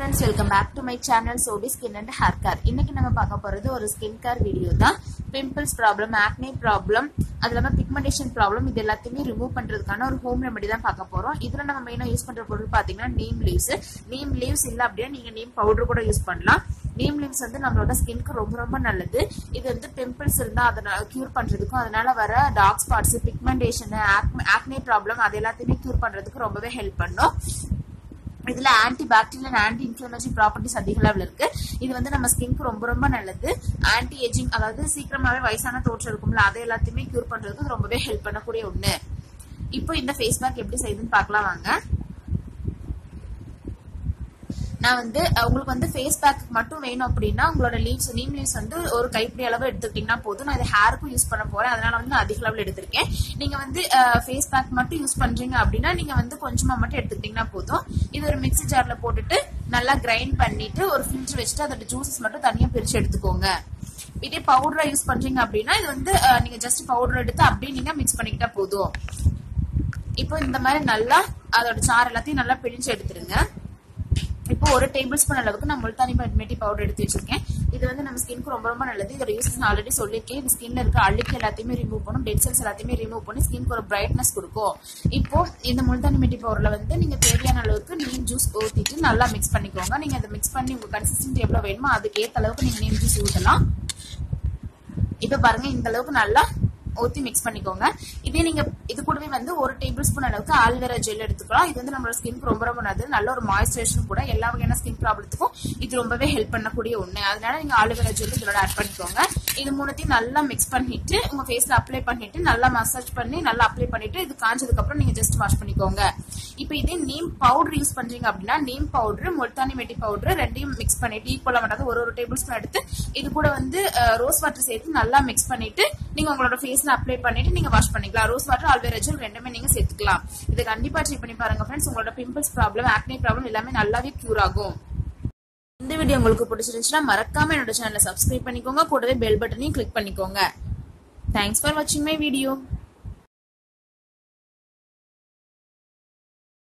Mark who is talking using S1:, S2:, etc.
S1: friends welcome back to my channel சோபி skin and hair care இன்னைக்கு நம்ம பார்க்க போறது ஒரு ஸ்கின் கேர் வீடியோ தான் பிம்பிள்ஸ் ப்ராப்ளம் ஆக்னே ப்ராப்ளம் அது இல்லாமல் பிக்மெண்டேஷன் ப்ராப்ளம் இது எல்லாத்தையுமே ரிமூவ் பண்றதுக்கான ஒரு ஹோம் ரெமெடி தான் பார்க்க போறோம் இதுல நம்ம மெயினாக யூஸ் பண்ற பொருள் பார்த்தீங்கன்னா நீம் லீவ்ஸ் நீம் லீவ்ஸ் இல்லை அப்படின்னா நீங்க நீம் பவுடர் கூட யூஸ் பண்ணலாம் நீம் லீவ்ஸ் வந்து நம்மளோட ஸ்கின்க்கு ரொம்ப ரொம்ப நல்லது இது வந்து பிம்பிள்ஸ் இருந்தா அதை கியூர் பண்றதுக்கும் அதனால வர dark spots pigmentation acne problem அது எல்லாத்தையுமே கியூர் பண்றதுக்கு ரொம்பவே ஹெல்ப் பண்ணும் இதுல anti bacterial and anti inflammatory properties அதிக அளவில் இருக்கு இது வந்து நம்ம ஸ்கின்க்கு ரொம்ப ரொம்ப நல்லது ஆன்டி ஏஜிங் அதாவது சீக்கிரமாவே வயசான தோற்றம் இருக்கும்ல அதை எல்லாத்தையுமே கியூர் பண்றதுக்கு ரொம்பவே ஹெல்ப் பண்ணக்கூடிய ஒண்ணு இப்போ இந்த ஃபேஸ் பேக் எப்படி செய்யுதுன்னு பார்க்கலாம் வாங்க நான் வந்து உங்களுக்கு வந்து ஃபேஸ் பேக் மட்டும் வேணும் அப்படின்னா உங்களோட லீவ்ஸ் நீம் லீவ்ஸ் வந்து ஒரு கைப்பிடி அளவு எடுத்துக்கிட்டீங்கன்னா போதும் நான் இதை ஹேருக்கும் யூஸ் பண்ண போறேன் அதனால வந்து நான் அதிக அளவில் எடுத்திருக்கேன் நீங்க வந்து ஃபேஸ் பேக் மட்டும் யூஸ் பண்றீங்க அப்படின்னா நீங்க வந்து கொஞ்சமா மட்டும் எடுத்துக்கிட்டீங்கன்னா போதும் இது ஒரு மிக்ஸி ஜார்ல போட்டுட்டு நல்லா கிரைண்ட் பண்ணிட்டு ஒரு ஃபில்டர் வச்சுட்டு அதோட ஜூசஸ் மட்டும் தனியா பிரிச்சு எடுத்துக்கோங்க இதே பவுடரா யூஸ் பண்றீங்க அப்படின்னா இது வந்து நீங்க ஜஸ்ட் பவுடர் எடுத்து அப்படியே நீங்க மிக்ஸ் பண்ணிக்கிட்டா போதும் இப்போ இந்த மாதிரி நல்லா அதோட சாறு எல்லாத்தையும் நல்லா பிழிஞ்சு எடுத்துருங்க இப்போ ஒரு டேபிள் ஸ்பூன் அளவுக்கு நான் முல்தானி மெட்டி பவுடர் எடுத்து வச்சிருக்கேன் இது வந்து நம்ம ஸ்கின்க்கு ரொம்ப ரொம்ப நல்லது இதோட யூசஸ் நான் ஆல்ரெடி சொல்லியிருக்கேன் இது ஸ்கின்ல இருக்க அழுக்கு எல்லாத்தையுமே ரிமூவ் பண்ணும் டெட் செல்ஸ் எல்லாத்தையுமே ரிமூவ் பண்ணி ஸ்கின்க்கு ஒரு பிரைட்னஸ் கொடுக்கும் இப்போ இந்த முல்தானி மெட்டி பவுடர்ல வந்து நீங்க தேவையான அளவுக்கு நீம் ஜூஸ் ஊத்திட்டு நல்லா மிக்ஸ் பண்ணிக்கோங்க நீங்க அதை மிக்ஸ் பண்ணி உங்க கன்சிஸ்டன்ட் எவ்வளவு வேணுமோ அதுக்கு ஏத்த அளவுக்கு நீங்க நீம் ஜூஸ் ஊத்தலாம் இப்ப பாருங்க இந்த அளவுக்கு நல்லா ஊத்தி மிக்ஸ் பண்ணிக்கோங்க இதே நீங்க இது கூடவே வந்து ஒரு டேபிள் ஸ்பூன் அளவுக்கு ஆல்வேரா ஜெல் எடுத்துக்கலாம் இது வந்து நம்மளோட ஸ்கின்க்கு ரொம்ப ரொம்ப நல்லது நல்ல ஒரு மாய்ஸ்சரைசரும் கூட எல்லா வகையான ஸ்கின் ப்ராப்ளத்துக்கும் இது ரொம்பவே ஹெல்ப் பண்ணக்கூடிய ஒண்ணு அதனால நீங்க ஆல்வேரா ஜெல் இதோட ஆட் பண்ணிக்கோங்க இது மூணுத்தையும் நல்லா மிக்ஸ் பண்ணிட்டு உங்க ஃபேஸ்ல அப்ளை பண்ணிட்டு நல்லா மசாஜ் பண்ணி நல்லா அப்ளை பண்ணிட்டு இது காஞ்சதுக்கு அப்புறம் நீங்க ஜஸ்ட் வாஷ் பண்ணிக்கோங்க இப்போ இதே நீம் பவுடர் யூஸ் பண்றீங்க அப்படின்னா நீம் பவுடர் முல்தானி மெட்டி பவுடர் ரெண்டையும் மிக்ஸ் பண்ணிட்டு ஈக்குவலா மட்டும் ஒரு ஒரு டேபிள் ஸ்பூன் எடுத்து இது கூட வந்து ரோஸ் வாட்டர் சேர்த்து நல்லா மிக்ஸ் பண்ணிட்டு நீங்க உங்களோட ஃபேஸ்ல அப்ளை பண்ணிட்டு நீங்க வாஷ் பண்ணிக்கலாம் ரோஸ் வாட்டர் ஆல்வேரா ஜெல் ரெண்டுமே நீங்க சேர்த்துக்கலாம் இதை கண்டிப்பா ட்ரை பண்ணி பாருங்க ஃப்ரெண்ட்ஸ் உங்களோட பிம்பிள்ஸ் ப்ராப்ளம் ஆக்னே ப்ராப்ளம் எல்லாமே நல்லாவே கியூர் ஆகும் இந்த வீடியோ உங்களுக்கு பிடிச்சிருந்துச்சுன்னா மறக்காம என்னோட சேனலை சப்ஸ்கிரைப் பண்ணிக்கோங்க கூடவே பெல் பட்டனையும் கிளிக் பண்ணிக்கோங்க தேங்க்ஸ் ஃபார் வாட்சிங் மை வீடியோ